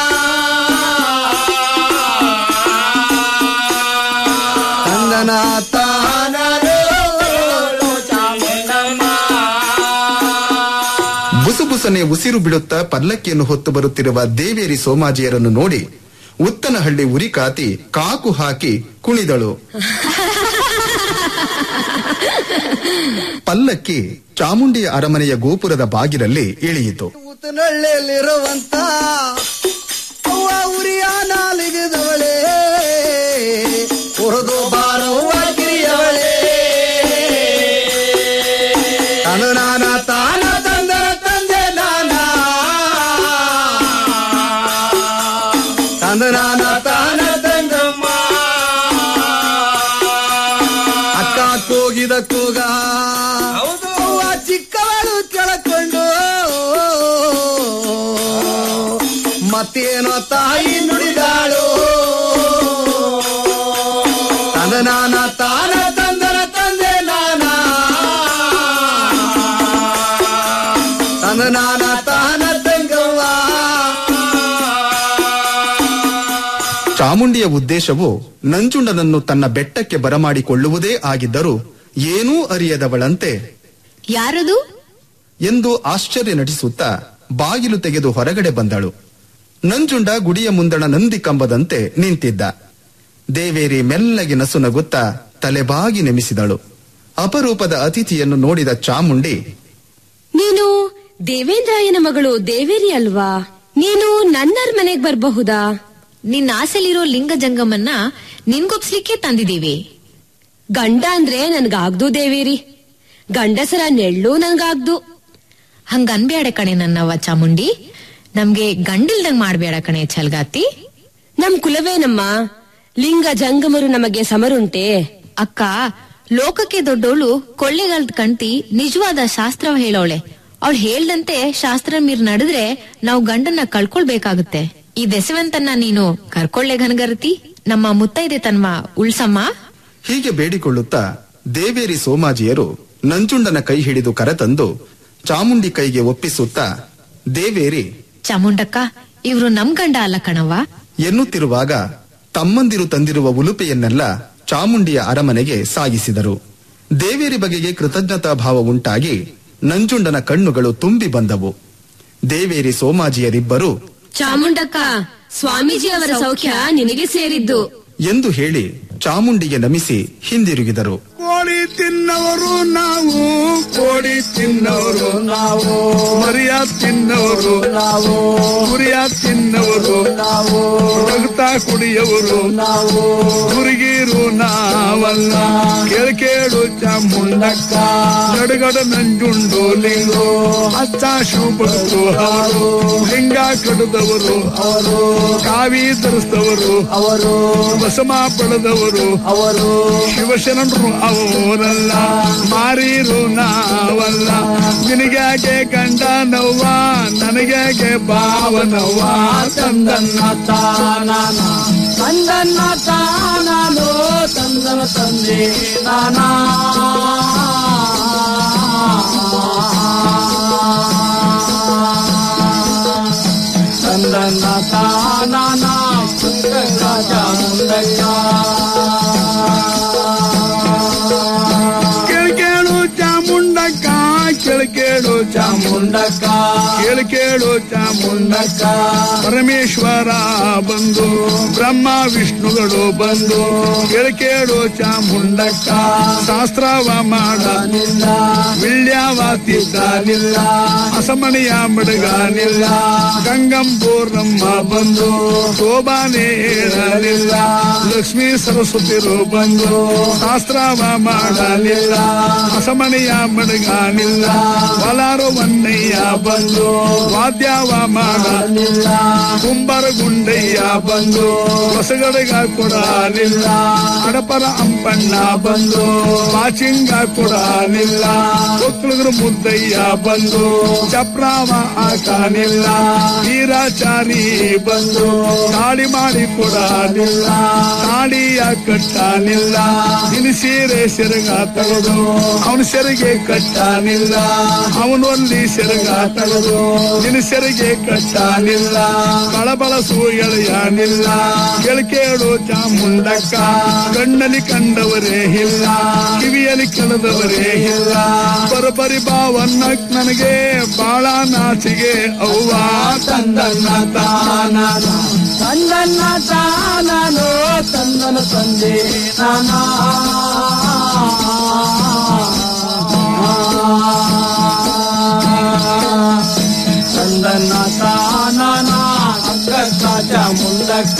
ತಂದನ ತಾನನೋ ಬುಸುಬುಸನೆ ಉಸಿರು ಬಿಡುತ್ತಾ ಪಲ್ಲಕ್ಕಿಯನ್ನು ಹೊತ್ತು ಬರುತ್ತಿರುವ ದೇವೇರಿ ಸೋಮಾಜಿಯರನ್ನು ನೋಡಿ ಉತ್ತನಹಳ್ಳಿ ಉರಿ ಕಾತಿ ಕಾಕು ಹಾಕಿ ಕುಣಿದಳು ಪಲ್ಲಕ್ಕಿ ಚಾಮುಂಡಿಯ ಅರಮನೆಯ ಗೋಪುರದ ಬಾಗಿಲಲ್ಲಿ ಇಳಿಯಿತು ಉತ್ತನಹಳ್ಳಿಯಲ್ಲಿರುವಂತ ಅವ್ವ ಉರಿಯ ನಾಲಿಗದವಳೆ ಉರಿದು ಬಾರವ್ವ ಗಿರಿಯವಳೆ ತನು ನಾನ ತಾನ ತಂದರ ತಂದೆ ನಾನ ತಂದು ನಾನ ತಾನ ತಂದಮ್ಮ ಅಕ್ಕ ಕೂಗಿದ ಕೂಗ ಹೌದು. ಅವ್ವ ಚಿಕ್ಕವಳು ಕೆಳಕೊಂಡು ಮತ್ತೇನೋ ತಾಯಿ ನುಡಿದಾಳು ತಂದ ನಾನ ತಾನ ತಂದನ ತಂದೆ ನಾನ ತಂದ ನಾನ ತಾನ ತಂಗವ್ವ ಚಾಮುಂಡಿಯ ಉದ್ದೇಶವು ನಂಜುಂಡನನ್ನು ತನ್ನ ಬೆಟ್ಟಕ್ಕೆ ಬರಮಾಡಿಕೊಳ್ಳುವುದೇ ಆಗಿದ್ದರೂ ಏನೂ ಅರಿಯದವಳಂತೆ ಯಾರದು ಎಂದು ಆಶ್ಚರ್ಯ ನಟಿಸುತ್ತಾ ಬಾಗಿಲು ತೆಗೆದು ಹೊರಗಡೆ ಬಂದಳು ನಂಜುಂಡ ಗುಡಿಯ ಮುಂದಣ ನಂದಿ ಕಂಬದಂತೆ ನಿಂತಿದ್ದ ದೇವೇರಿ ಮೆಲ್ಲಗೆ ನಸು ನಗುತ್ತಾ ತಲೆಬಾಗಿ ನೆಮಿಸಿದಳು ಅಪರೂಪದ ಅತಿಥಿಯನ್ನು ನೋಡಿದ ಚಾಮುಂಡಿ ನೀನು ದೇವೇಂದ್ರಾಯನ ಮಗಳು ದೇವೇರಿ ಅಲ್ವಾ ನೀನು ನನ್ನರ್ ಮನೆಗ್ ಬರ್ಬಹುದಾ ನಿನ್ನ ಆಸೆಲಿರೋ ಲಿಂಗ ಜಂಗಮನ್ನ ನಿನ್ಗೊಪ್ಸ್ಲಿಕ್ಕೆ ತಂದಿದೀವಿ ಗಂಡ ಅಂದ್ರೆ ನನ್ಗಾಗ್ದು ದೇವೇರಿ ಗಂಡಸರ ನೆಳ್ಳು ನನ್ಗಾಗ್ದು ಹಂಗ ಅನ್ಬೇಡ ಕಣೆ ನನ್ನವ್ವ ಚಾಮುಂಡಿ ನಮ್ಗೆ ಗಂಡಿಲ್ದಂಗ್ ಮಾಡ್ಬೇಡ ಕಣೆ ಛಲ್ಗಾತಿ ನಮ್ ಕುಲವೇನಮ್ಮ ಲಿಂಗ ಜಂಗಮರು ನಮಗೆ ಸಮರುಂಟೆ ಅಕ್ಕ ಲೋಕಕ್ಕೆ ದೊಡ್ಡೋಳು ಕೊಳ್ಳೆಗಾಲದ ಕಣ್ತಿ ನಿಜವಾದ ಶಾಸ್ತ್ರ ಹೇಳೋಳೆ ಅವಳು ಹೇಳ್ದಂತೆ ಶಾಸ್ತ್ರ ಮೀರ್ ನಡೆದ್ರೆ ನಾವು ಗಂಡನ್ನ ಕಳ್ಕೊಳ್ಬೇಕಾಗುತ್ತೆ ಈ ದೆಸವಂತನ್ನ ನೀನು ಕರ್ಕೊಳ್ಳೆ ಘನಗರತಿ ನಮ್ಮ ಮುತ್ತೈದೆ ತನ್ಮ ಉಳ್ಸಮ್ಮ ಹೀಗೆ ಬೇಡಿಕೊಳ್ಳುತ್ತಾ ದೇವೇರಿ ಸೋಮಾಜಿಯರು ನಂಜುಂಡನ ಕೈ ಹಿಡಿದು ಕರೆತಂದು ಚಾಮುಂಡಿ ಕೈಗೆ ಒಪ್ಪಿಸುತ್ತಾ ದೇವೇರಿ ಚಾಮುಂಡಕ್ಕ ಇವ್ರು ನಮ್ ಗಂಡ ಅಲ್ಲ ಕಣವ್ವ ಎನ್ನುತ್ತಿರುವಾಗ ತಮ್ಮಂದಿರು ತಂದಿರುವ ಉಲುಪೆಯನ್ನೆಲ್ಲ ಚಾಮುಂಡಿಯ ಅರಮನೆಗೆ ಸಾಗಿಸಿದರು ದೇವೇರಿ ಬಗೆಗೆ ಕೃತಜ್ಞತಾ ಭಾವ ಉಂಟಾಗಿ ನಂಜುಂಡನ ಕಣ್ಣುಗಳು ತುಂಬಿ ಬಂದವು ದೇವೇರಿ ಸೋಮಾಜಿಯರಿಬ್ಬರು ಚಾಮುಂಡಕ್ಕ ಸ್ವಾಮೀಜಿ ಅವರ ಸೌಖ್ಯ ನಿನಗೆ ಸೇರಿದ್ದು ಎಂದು ಹೇಳಿ ಚಾಮುಂಡಿಗೆ ನಮಿಸಿ ಹಿಂದಿರುಗಿದರು ಕೋಳಿ ತಿನ್ನವರು ನಾವು ಕೋಳಿ ತಿನ್ನವರು ನಾವು ಮರಿಯ ತಿನ್ನವರು ನಾವು ಕುರಿಯ ತಿನ್ನವರು ನಾವು ರಕ್ತ ಕುಡಿಯವರು ನಾವು ಹುಡುಗಿರು ನಾವಲ್ಲ ಕೇಳು ಚಾಮುಂಡಕ್ಕ ಗಡಗಡ ನಂಜುಂಡು ಲಿಂಗು ಹಚ್ಚ ಶೂಪರು ಅವರು ಲಿಂಗ ಕಡಿದವರು ಅವರು ಕಾವಿ ಧರಿಸಿದವರು ಅವರು ಬಸಮ ಪಡೆದವರು ಅವರು ಶಿವಶರಣರು ಅವರಲ್ಲ ಮಾರೀರು ನಾವಲ್ಲ ನಿನಗ್ಯಾಕೆ ಗಂಡ ನವ್ವ ನನಗ್ಯಾಕೆ ಭಾವನವ್ವ ತಂದನ್ನ ತಾನ ತಂದನ್ನ ತಾನಾನು ತಂದನ ತಂದೆ ನಾನಾ ತಂದನ್ನ ತಾನಾನ ಪುಸ್ತಕ ಚಾಮುಂಡಯ್ಯ ಕೇಳು ಚಾಮುಂಡಕ್ಕ ಕೇಳು ಚಾಮುಂಡಕ್ಕ ಕೇಳು ಕೇಳು ಚಾಮುಂಡಕ್ಕ ಪರಮೇಶ್ವರ ಬಂದು ಬ್ರಹ್ಮ ವಿಷ್ಣುಗಳು ಬಂದು ಕೇಳು ಕೇಳು ಚಾಮುಂಡಕ್ಕ ಶಾಸ್ತ್ರವ ಮಾಡಲಿಲ್ಲ ವಿಳ್ಯಾವಾತಿದ್ದಾನಿಲ್ಲ ಅಸಮಣಿಯ ಮಡಗಾನಿಲ್ಲ ಗಂಗಂಪೂರ್ಣಮ್ಮ ಬಂದು ಶೋಭಾನೆ ಹೇಳಲಿಲ್ಲ ಲಕ್ಷ್ಮೀ ಸರಸ್ವತಿರು ಬಂದು ಶಾಸ್ತ್ರವ ಮಾಡಲಿಲ್ಲ ಅಸಮಣಿಯ ಮಡಗಾನಿಲ್ಲ ಬಲಾರು ವನ್ನಯ್ಯ ಬಂದು ವಾದ್ಯವ ಮಾಡಲಿಲ್ಲ ಕುಂಬರ ಗುಂಡಯ್ಯ ಬಂದು ಹೊಸಗಡೆಗ ಕೊಡಲಿಲ್ಲ ಹಡಪರ ಅಂಪಣ್ಣ ಬಂದು ಪಾಚಿಂಗ ಕೊಡಲಿಲ್ಲ ಒಕ್ಕಳಿಗರು ಮುದ್ದಯ್ಯ ಬಂದು ಚಪ್ರಾವ ಹಾಕಲಿಲ್ಲ ವೀರಾಚಾರಿ ಬಂದು ತಾಳಿ ಮಾಡಿ ಕೊಡಲಿಲ್ಲ ತಾಳಿಯ ಕಟ್ಟಲಿಲ್ಲ ನಿನ್ನ ಸೀರೆ ಸೆರಗ ತೆಗೆದು ಅವನ ಸೆರೆಗೆ ಕಟ್ಟಲಿಲ್ಲ ಅವನಲ್ಲಿ ಸೆರಗ ತೆಗೆದು ನಿನ್ನ ಸೆರೆಗೆ ಕಟ್ಟಲಿಲ್ಲ ಬಳಬಳಸು ಎಳೆಯಲಿಲ್ಲ ಕೆಳಕೇಳು ಚಾಮುಂಡಕ್ಕ ಕಣ್ಣಲ್ಲಿ ಕಂಡವರೇ ಇಲ್ಲ ಕಿವಿಯಲ್ಲಿ ಕಳೆದವರೇ ಇಲ್ಲ ಬರಬರಿ ಬಾವನ್ನ ನನಗೆ ಬಾಳ ನಾಚಿಗೆ ಅವ್ವ ತಂದನ್ನ ತಾನ ತಂದನ್ನ ತಾನೋ ತಂದನ ತಂದೆ ನಾನಾ ತಂದನ್ನ ತಾನನ ಅಕ್ಕ ಚಾಮುಂಡಕ್ಕ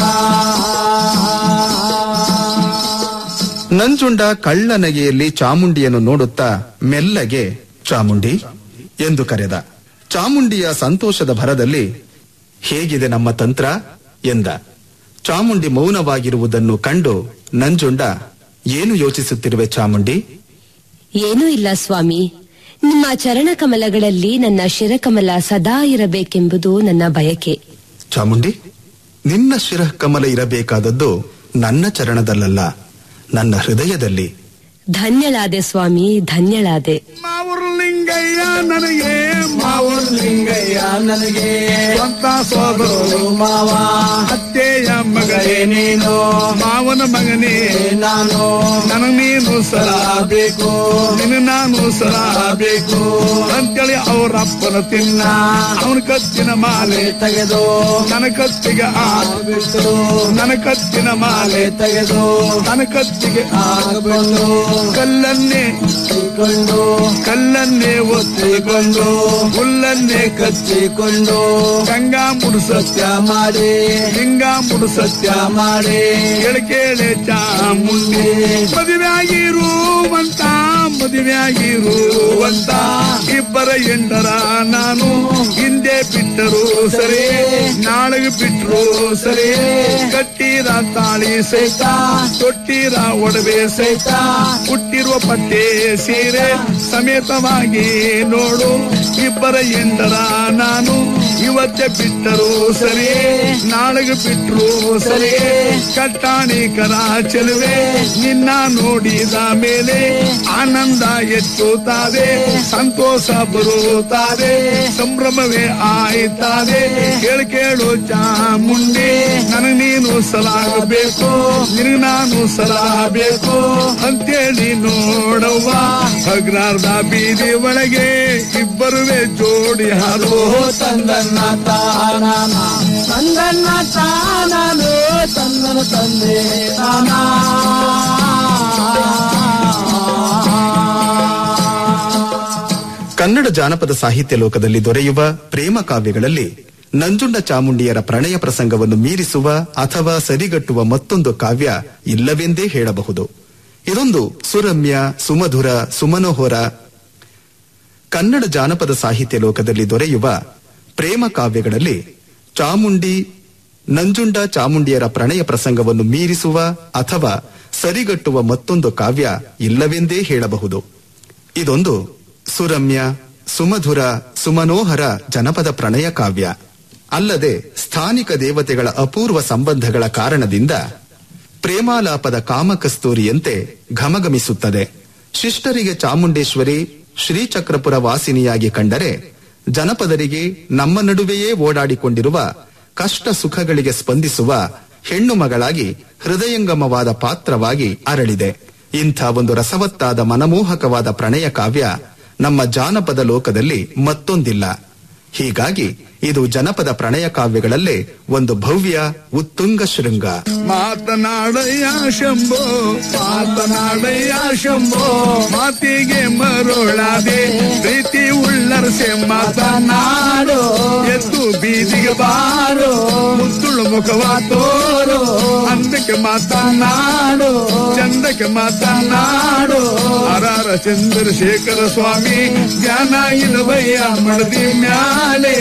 ನಂಜುಂಡ ಕಳ್ಳ ನಗೆಯಲ್ಲಿ ಚಾಮುಂಡಿಯನ್ನು ನೋಡುತ್ತಾ ಮೆಲ್ಲಗೆ ಚಾಮುಂಡಿ ಎಂದು ಕರೆದ ಚಾಮುಂಡಿಯ ಸಂತೋಷದ ಭರದಲ್ಲಿ ಹೇಗಿದೆ ನಮ್ಮ ತಂತ್ರ ಎಂದ ಚಾಮುಂಡಿ ಮೌನವಾಗಿರುವುದನ್ನು ಕಂಡು ನಂಜುಂಡ ಏನು ಯೋಚಿಸುತ್ತಿರುವೆ ಚಾಮುಂಡಿ ಏನೂ ಇಲ್ಲ ಸ್ವಾಮಿ ನಿಮ್ಮ ಚರಣ ಕಮಲಗಳಲ್ಲಿ ನನ್ನ ಶಿರಕಮಲ ಸದಾ ಇರಬೇಕೆಂಬುದು ನನ್ನ ಬಯಕೆ ಚಾಮುಂಡಿ ನಿನ್ನ ಶಿರಃ ಕಮಲ ಇರಬೇಕಾದದ್ದು ನನ್ನ ಚರಣದಲ್ಲಲ್ಲ ನನ್ನ ಹೃದಯದಲ್ಲಿ ಧನ್ಯಳಾದೆ ಸ್ವಾಮಿ ಧನ್ಯಳಾದೆ ಮಾವುರು ಲಿಂಗಯ್ಯ ನನಗೆ ಮಾವೂರ್ ಲಿಂಗಯ್ಯ ನನಗೆ ಸ್ವಂತ ಸೋದರರು ಮಾವ ಅತ್ತೆಯ ಮಗಳೇ ನೀನು ಮಾವನ ಮಗನೇ ನಾನು ನನಗ್ ನೀನು ಸರ ಬೇಕು ನಿನ್ನ ನಾನು ಸರ ಬೇಕು ಅಂತೇಳಿ ಅವರಪ್ಪನ ತಿನ್ನ ಅವನ ಕತ್ತಿನ ಮಾಲೆ ತೆಗೆದು ನನ್ನ ಕತ್ತಿಗೆ ಬಿಟ್ಟು ನನ್ನ ಕತ್ತಿನ ಮಾಲೆ ತೆಗೆದು ನನ್ನ ಕತ್ತಿಗೆ ಆಗಬಂದು ಕಲ್ಲನ್ನೇ ಕೈಕೊಂಡು ಕಲ್ಲನ್ನೇ ಒತ್ತಿಕೊಂಡು ಹುಲ್ಲನ್ನೇ ಕಚ್ಚಿಕೊಂಡು ಗಂಗಾ ಮುಡು ಸತ್ಯ ಸತ್ಯ ಮಾಡಿ ಲಿಂಗ ಮುಡು ಸತ್ಯ ಸತ್ಯ ಮಾಡಿ ಕೇಳೆ ಚಾಮುಂಡಿ ಮದುವೆಯಾಗಿರುವಂತ ಮದುವೆಯಾಗಿರುವಂತ ಇಬ್ಬರ ಎಂಡರ ನಾನು ಹಿಂದೆ ಬಿಟ್ಟರು ಸರಿ ನಾಳೆಗೆ ಬಿಟ್ರು ಸರಿ ಕಟ್ಟಿರ ತಾಳಿ ಸಹಿತ ತೊಟ್ಟಿರ ಒಡವೆ ಸಹಿತ ಹುಟ್ಟಿರುವ ಪಟ್ಟೆ ಸೀರೆ ಸಮೇತವಾಗಿ ನೋಡು ಇಬ್ಬರ ಎಂಡರ ನಾನು ಇವತ್ತೇ ಬಿಟ್ಟರು ಸರಿ ನಾಳೆಗೆ ಬಿಟ್ರು ಸರಿ ಕಟ್ಟಾಣಿಕರ ಚೆಲುವೆ ನಿನ್ನ ನೋಡಿದ ಮೇಲೆ ಆನಂದ ಹೆಚ್ಚುತ್ತದೆ ಸಂತೋಷ ಬರುತ್ತದೆ ಸಂಭ್ರಮವೇ ಆಯ್ತದೆ ಕೇಳು ಕೇಳು ಚಾಮುಂಡಿ ನನಗ್ ನೀನು ಸಲಾಗಬೇಕು ನಿನಗ್ ನಾನು ಸಲಾಗಬೇಕು ಅಂತೇಳಿ ನೋಡವ್ವ ಹಗ್ರಾರ್ಧ ಬೀದಿ ಒಳಗೆ ಇಬ್ಬರುವೆ ಜೋಡಿ ಹಾರು ತಂದನ್ನ ತಾನ ತಂದನ್ನ ತಾನನು ತಂದನ ತಂದೆ ನಾನಾ ಕನ್ನಡ ಜಾನಪದ ಸಾಹಿತ್ಯ ಲೋಕದಲ್ಲಿ ದೊರೆಯುವ ಪ್ರೇಮ ಕಾವ್ಯಗಳಲ್ಲಿ ನಂಜುಂಡ ಚಾಮುಂಡಿಯರ ಪ್ರಣಯ ಪ್ರಸಂಗವನ್ನು ಮೀರಿಸುವ ಅಥವಾ ಸರಿಗಟ್ಟುವ ಮತ್ತೊಂದು ಕಾವ್ಯ ಇಲ್ಲವೆಂದೇ ಹೇಳಬಹುದು ಇದೊಂದು ಸುರಮ್ಯ ಸುಮಧುರ ಸುಮನೋಹರ ಕನ್ನಡ ಜಾನಪದ ಸಾಹಿತ್ಯ ಲೋಕದಲ್ಲಿ ದೊರೆಯುವ ಪ್ರೇಮ ಕಾವ್ಯಗಳಲ್ಲಿ ಚಾಮುಂಡಿ ನಂಜುಂಡ ಚಾಮುಂಡಿಯರ ಪ್ರಣಯ ಪ್ರಸಂಗವನ್ನು ಮೀರಿಸುವ ಅಥವಾ ಸರಿಗಟ್ಟುವ ಮತ್ತೊಂದು ಕಾವ್ಯ ಇಲ್ಲವೆಂದೇ ಹೇಳಬಹುದು ಇದೊಂದು ಸುರಮ್ಯ ಸುಮಧುರ ಸುಮನೋಹರ ಜನಪದ ಪ್ರಣಯ ಕಾವ್ಯ ಅಲ್ಲದೆ ಸ್ಥಾನಿಕ ದೇವತೆಗಳ ಅಪೂರ್ವ ಸಂಬಂಧಗಳ ಕಾರಣದಿಂದ ಪ್ರೇಮಾಲಾಪದ ಕಾಮಕಸ್ತೂರಿಯಂತೆ ಘಮಘಮಿಸುತ್ತದೆ ಶಿಷ್ಟರಿಗೆ ಚಾಮುಂಡೇಶ್ವರಿ ಶ್ರೀಚಕ್ರಪುರ ವಾಸಿನಿಯಾಗಿ ಕಂಡರೆ ಜನಪದರಿಗೆ ನಮ್ಮ ನಡುವೆಯೇ ಓಡಾಡಿಕೊಂಡಿರುವ ಕಷ್ಟ ಸುಖಗಳಿಗೆ ಸ್ಪಂದಿಸುವ ಹೆಣ್ಣು ಮಗಳಾಗಿ ಹೃದಯಂಗಮವಾದ ಪಾತ್ರವಾಗಿ ಅರಳಿದೆ ಇಂಥ ಒಂದು ರಸವತ್ತಾದ ಮನಮೋಹಕವಾದ ಪ್ರಣಯ ಕಾವ್ಯ ನಮ್ಮ ಜಾನಪದ ಲೋಕದಲ್ಲಿ ಮತ್ತೊಂದಿಲ್ಲ ಹೀಗಾಗಿ ಇದು ಜನಪದ ಪ್ರಣಯ ಕಾವ್ಯಗಳಲ್ಲೇ ಒಂದು ಭವ್ಯ ಉತ್ತುಂಗ ಶೃಂಗ ಮಾತನಾಡಯ್ಯ ಶಂಭೋ ಮಾತನಾಡಯ್ಯ ಶಂಭೋ ಮಾತಿಗೆ ಮರುಳಾದೆ ಪ್ರೀತಿ ಉಳ್ಳರಸೆ ಮಾತನಾಡು ಎದ್ದು ಬೀದಿಗೆ ಬಾರೋ ಮುತ್ತುಳು ಮುಖವ ತೋರು ಅಂದಕ್ಕೆ ಮಾತನಾಡು ಚಂದಕ್ಕೆ ಮಾತನಾಡು ಹರಾರ ಚಂದ್ರಶೇಖರ ಸ್ವಾಮಿ ಜ್ಞಾನ ಇಲ್ಲವಯ್ಯ ಮಡದಿ ಮ್ಯಾಲೆ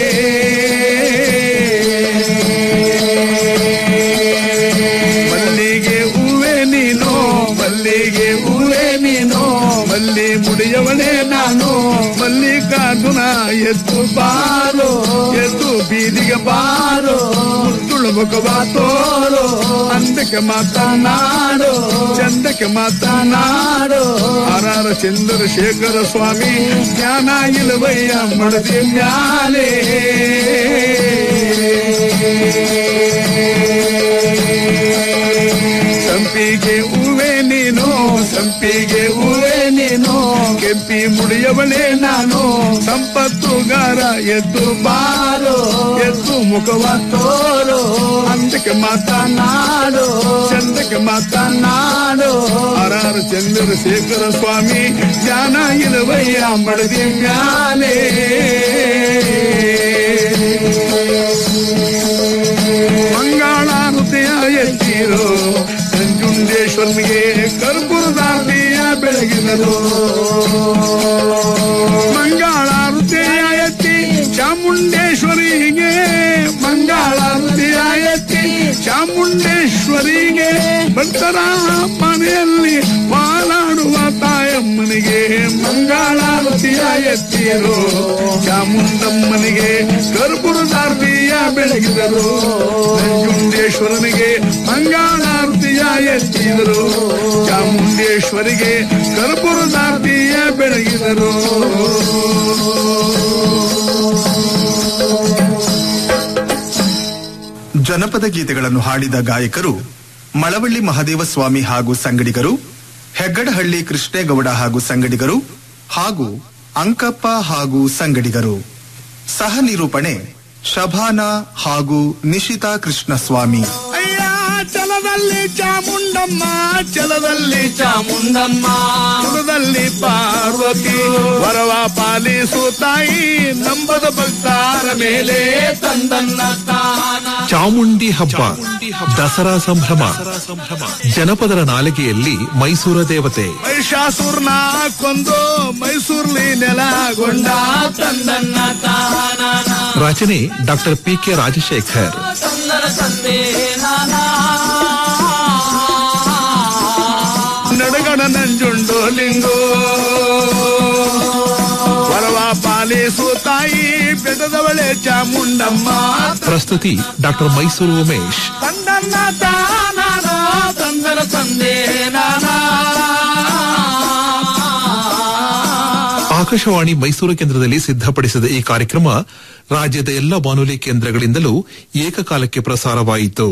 ಮಲ್ಲಿಗೆ ಹೂವೆ ನೀನು ಮಲ್ಲಿಗೆ ಹೂವೆ ನೀನು ಮಲ್ಲಿ ಮುಡಿಯವಳೆ ನಾನು ಮಲ್ಲಿಕಾರ್ಜುನ ಎದ್ದು ಬಾರೋ ಎದ್ದು ಬೀದಿಗೆ ಬಾರೋ ಮುತ್ತುಳು ಮುಖವ ತೋರು ಅಂದಕ್ಕೆ ಮಾತನಾಡು ಚಂದಕ್ಕೆ ಮಾತನಾಡು ಹರಾರ ಚಂದ್ರಶೇಖರ ಸ್ವಾಮಿ ಜ್ಞಾನ ಇಲ್ಲವಯ್ಯ ಮಡದಿ ಮ್ಯಾಲೆ ಸಂಪಿಗೆ ಹೂವೆ ನೀನು ಸಂಪಿಗೆ ಹೂವೆ ನೀನು ಕೆಂಪಿ ಮುಡಿಯವಳೆ ನಾನು ಸಂಪತ್ತುಗಾರ ಎದ್ದು ಬಾರೋ ಎದ್ದು ಮುಖವ ತೋರು ಅಂದಕ್ಕೆ ಮಾತನಾಡು ಚಂದಕ್ಕೆ ಮಾತನಾಡು ಹರಾರ ಚಂದ್ರಶೇಖರ ಸ್ವಾಮಿ ಜ್ಞಾನ ಇಲ್ಲವಯ್ಯ ಮಡದಿ ಮ್ಯಾಲೆ ಮಂಗಳಾನುತೆಯ ಎತ್ತೀರೋ ನಂಜುಂಡೇಶ್ವರನಿಗೆ ಕರ್ಪುರದಾರ್ತಿಯ ಬೆಳಗಿದರು ಮಂಗಳಾರುತಿಯ ಎತ್ತಿ ಚಾಮುಂಡೇಶ್ವರಿಗೆ ಮಂಗಳಾರುತಿಯ ಎತ್ತಿ ಚಾಮುಂಡೇಶ್ವರಿಗೆ ಭಕ್ತರ ಮನೆಯಲ್ಲಿ ಮಾಲಾಡುವ ತಾಯಮ್ಮನಿಗೆ ಮಂಗಳಾರತಿಯ ಎತ್ತಿರೋ ಚಾಮುಂಡಮ್ಮನಿಗೆ ಕರ್ಪುರದಾರ್ತಿಯ ಬೆಳಗಿದರು ನಂಜುಂಡೇಶ್ವರನಿಗೆ ಮಂಗಳಾರತಿಯ ಎತ್ತಿದರು ಚಾಮುಂಡೇಶ್ವರಿಗೆ ಕರ್ಪುರದಾರ್ತಿಯ ಬೆಳಗಿದರು ಜನಪದ ಗೀತೆಗಳನ್ನು ಹಾಡಿದ ಗಾಯಕರು ಮಳವಳ್ಳಿ ಮಹದೇವ ಸ್ವಾಮಿ ಹಾಗೂ ಸಂಗಡಿಗರು ಹೆಗ್ಗಡಹಳ್ಳಿ ಕೃಷ್ಣೇಗೌಡ ಹಾಗೂ ಸಂಗಡಿಗರು ಹಾಗೂ ಅಂಕಪ್ಪ ಹಾಗೂ ಸಂಗಡಿಗರು ಸಹ ನಿರೂಪಣೆ ಶಭಾನಾ ಹಾಗೂ ನಿಶಿತಾ ಕೃಷ್ಣಸ್ವಾಮಿ ಅಯ್ಯ ಚಲದಲ್ಲಿ ಚಾಮುಂಡಮ್ಮ ಚಲದಲ್ಲಿ ಚಾಮುಂಡಮ್ಮ ಚಲದಲ್ಲಿ ಪಾರ್ವತಿ ವರವ ಪಾಲಿಸು ತಾಯಿ ನಂಬದ ಭಕ್ತಾರ ಮೇಲೆ ತಂದನ್ನ ತಾನ ಚಾಮುಂಡಿ ಹಬ್ಬ ದಸರಾ ಸಂಭ್ರಮ ಜನಪದರ ನಾಲಿಗೆಯಲ್ಲಿ ಮೈಸೂರ ದೇವತೆ ಮಹಿಷಾಸುರ್ನ ಕೊಂದು ಮೈಸೂರ್ಲಿ ನೆಲಗೊಂಡ ತಂದನ್ನ ತಾನ ರಚನೆ ಡಾಕ್ಟರ್ ಪಿ ಕೆ ರಾಜಶೇಖರ್ ತಂದನ ತಂದೆ ನಡಗಡ ನಂಜುಂಡು ಲಿಂಗೋ ವರವ ಪಾಲಿಸು ತಾಯಿ ಬೆಟ್ಟದವಳೆ ಚಾಮುಂಡಮ್ಮ ಪ್ರಸ್ತುತಿ ಡಾಕ್ಟರ್ ಮೈಸೂರು ಉಮೇಶ್ ತಂದನ್ನ ತಾನಾನ ತಂದನ ತಂದೆ ನಾನಾ ಆಕಾಶವಾಣಿ ಮೈಸೂರು ಕೇಂದ್ರದಲ್ಲಿ ಸಿದ್ಧಪಡಿಸಿದ ಈ ಕಾರ್ಯಕ್ರಮ ರಾಜ್ಯದ ಎಲ್ಲ ಬಾನುಲಿ ಕೇಂದ್ರಗಳಿಂದಲೂ ಏಕಕಾಲಕ್ಕೆ ಪ್ರಸಾರವಾಯಿತು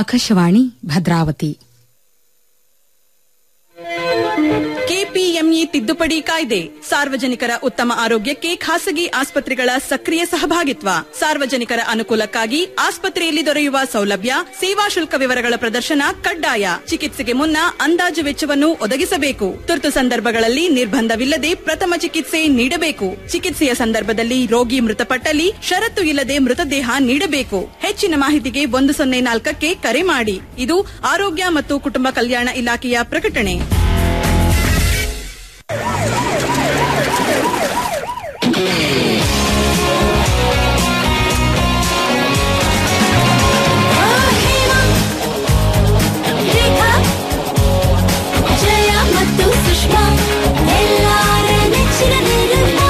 ಆಕಾಶವಾಣಿ ಭದ್ರಾವತಿ ಕೆಪಿಎಂಇ ತಿದ್ದುಪಡಿ ಕಾಯ್ದೆ ಸಾರ್ವಜನಿಕರ ಉತ್ತಮ ಆರೋಗ್ಯಕ್ಕೆ ಖಾಸಗಿ ಆಸ್ಪತ್ರೆಗಳ ಸಕ್ರಿಯ ಸಹಭಾಗಿತ್ವ ಸಾರ್ವಜನಿಕರ ಅನುಕೂಲಕ್ಕಾಗಿ ಆಸ್ಪತ್ರೆಯಲ್ಲಿ ದೊರೆಯುವ ಸೌಲಭ್ಯ ಸೇವಾ ಶುಲ್ಕ ವಿವರಗಳ ಪ್ರದರ್ಶನ ಕಡ್ಡಾಯ ಚಿಕಿತ್ಸೆಗೆ ಮುನ್ನ ಅಂದಾಜು ವೆಚ್ಚವನ್ನು ಒದಗಿಸಬೇಕು ತುರ್ತು ಸಂದರ್ಭಗಳಲ್ಲಿ ನಿರ್ಬಂಧವಿಲ್ಲದೆ ಪ್ರಥಮ ಚಿಕಿತ್ಸೆ ನೀಡಬೇಕು ಚಿಕಿತ್ಸೆಯ ಸಂದರ್ಭದಲ್ಲಿ ರೋಗಿ ಮೃತಪಟ್ಟಲ್ಲಿ ಷರತ್ತು ಇಲ್ಲದೆ ಮೃತದೇಹ ನೀಡಬೇಕು ಹೆಚ್ಚಿನ ಮಾಹಿತಿಗೆ ಒಂದು ಸೊನ್ನೆ ನಾಲ್ಕಕ್ಕೆ ಕರೆ ಮಾಡಿ ಇದು ಆರೋಗ್ಯ ಮತ್ತು ಕುಟುಂಬ ಕಲ್ಯಾಣ ಇಲಾಖೆಯ ಪ್ರಕಟಣೆ ಜಯ ಮತ್ತು ಸುಷ್ಮಾ ಎಲ್ಲಾರ ನೆಚ್ಚಿನ ನಿರ್ಮಾ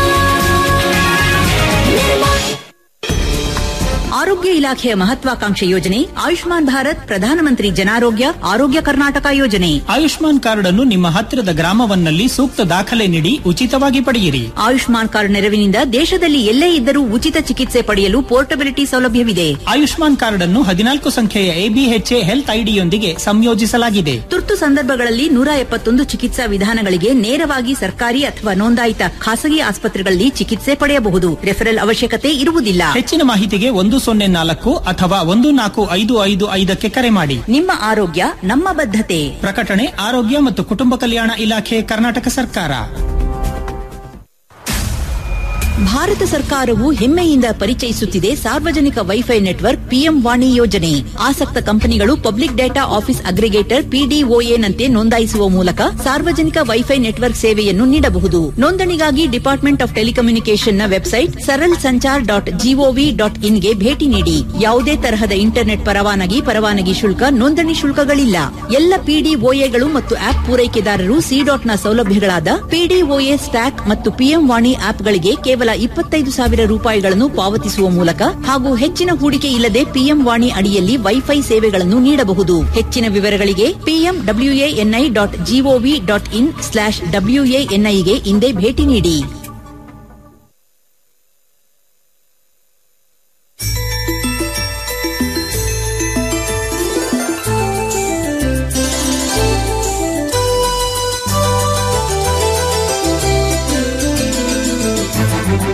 ನಿರ್ಮಾ ಆರೋಗ್ಯ ಇಲಾಖೆಯ ಮಹತ್ವಾಕಾಂಕ್ಷೆ ಯೋಜನೆ ಆಯುಷ್ಮಾನ್ ಭಾರತ್ ಪ್ರಧಾನಮಂತ್ರಿ ಜನಾರೋಗ್ಯ ಆರೋಗ್ಯ ಕರ್ನಾಟಕ ಯೋಜನೆ ಆಯುಷ್ಮಾನ್ ಕಾರ್ಡ್ ಅನ್ನು ನಿಮ್ಮ ಹತ್ತಿರದ ಗ್ರಾಮವನ್ನಲ್ಲಿ ಸೂಕ್ತ ದಾಖಲೆ ನೀಡಿ ಉಚಿತವಾಗಿ ಪಡೆಯಿರಿ ಆಯುಷ್ಮಾನ್ ಕಾರ್ಡ್ ನೆರವಿನಿಂದ ದೇಶದಲ್ಲಿ ಎಲ್ಲೇ ಇದ್ದರೂ ಉಚಿತ ಚಿಕಿತ್ಸೆ ಪಡೆಯಲು ಪೋರ್ಟಬಿಲಿಟಿ ಸೌಲಭ್ಯವಿದೆ ಆಯುಷ್ಮಾನ್ ಕಾರ್ಡ್ ಅನ್ನು ಹದಿನಾಲ್ಕು ಸಂಖ್ಯೆಯ ಎಬಿಎಚ್ಎ ಹೆಲ್ತ್ ಐಡಿಯೊಂದಿಗೆ ಸಂಯೋಜಿಸಲಾಗಿದೆ ತುರ್ತು ಸಂದರ್ಭಗಳಲ್ಲಿ ನೂರ ಎಪ್ಪತ್ತೊಂದು ಚಿಕಿತ್ಸಾ ವಿಧಾನಗಳಿಗೆ ನೇರವಾಗಿ ಸರ್ಕಾರಿ ಅಥವಾ ನೋಂದಾಯಿತ ಖಾಸಗಿ ಆಸ್ಪತ್ರೆಗಳಲ್ಲಿ ಚಿಕಿತ್ಸೆ ಪಡೆಯಬಹುದು ರೆಫರಲ್ ಅವಶ್ಯಕತೆ ಇರುವುದಿಲ್ಲ ಹೆಚ್ಚಿನ ಮಾಹಿತಿಗೆ ಒಂದು ಸೊನ್ನೆ ನಾಲ್ಕು ಅಥವಾ ಒಂದು ನಾಲ್ಕು ಐದು ಐದು ಐದಕ್ಕೆ ಕರೆ ಮಾಡಿ ನಿಮ್ಮ ಆರೋಗ್ಯ ನಮ್ಮ ಬದ್ಧತೆ ಪ್ರಕಟಣೆ ಆರೋಗ್ಯ ಮತ್ತು ಕುಟುಂಬ ಕಲ್ಯಾಣ ಇಲಾಖೆ ಕರ್ನಾಟಕ ಸರ್ಕಾರ ಭಾರತ ಸರ್ಕಾರವು ಹೆಮ್ಮೆಯಿಂದ ಪರಿಚಯಿಸುತ್ತಿದೆ ಸಾರ್ವಜನಿಕ ವೈಫೈ ನೆಟ್ವರ್ಕ್ ಪಿಎಂ ವಾಣಿ ಯೋಜನೆ ಆಸಕ್ತ ಕಂಪನಿಗಳು ಪಬ್ಲಿಕ್ ಡೇಟಾ ಆಫೀಸ್ ಅಗ್ರಿಗೇಟರ್ ಪಿಡಿಒಎನಂತೆ ನೋಂದಾಯಿಸುವ ಮೂಲಕ ಸಾರ್ವಜನಿಕ ವೈಫೈ ನೆಟ್ವರ್ಕ್ ಸೇವೆಯನ್ನು ನೀಡಬಹುದು ನೋಂದಣಿಗಾಗಿ ಡಿಪಾರ್ಟ್ಮೆಂಟ್ ಆಫ್ ಟೆಲಿಕಮ್ಯುನಿಕೇಷನ್ನ website Saral Sanchar dot GOV dot ಇನ್ಗೆ ಭೇಟಿ ನೀಡಿ ಯಾವುದೇ ತರಹದ ಇಂಟರ್ನೆಟ್ ಪರವಾನಗಿ ಪರವಾನಗಿ ಶುಲ್ಕ ನೋಂದಣಿ ಶುಲ್ಕಗಳಿಲ್ಲ ಎಲ್ಲ ಪಿಡಿಒಎಗಳು ಮತ್ತು ಆಪ್ ಪೂರೈಕೆದಾರರು ಸಿ ಡಾಟ್ನ ಸೌಲಭ್ಯಗಳಾದ ಪಿಡಿಒಎ ಸ್ಟ್ಯಾಕ್ ಮತ್ತು ಪಿಎಂ ವಾಣಿ ಆಪ್ಗಳಿಗೆ ಕೇವಲ ಇಪ್ಪತ್ತೈದು ಸಾವಿರ ರೂಪಾಯಿಗಳನ್ನು ಪಾವತಿಸುವ ಮೂಲಕ ಹಾಗೂ ಹೆಚ್ಚಿನ ಹೂಡಿಕೆ ಇಲ್ಲದೆ ಪಿಎಂ ವಾಣಿ ಅಡಿಯಲ್ಲಿ ವೈಫೈ ಸೇವೆಗಳನ್ನು ನೀಡಬಹುದು ಹೆಚ್ಚಿನ ವಿವರಗಳಿಗೆ PM WANI dot GOV dot in slash ಡಬ್ಲ್ಯೂಎಎನ್ಐಗೆ ಇಂದೇ ಭೇಟಿ ನೀಡಿ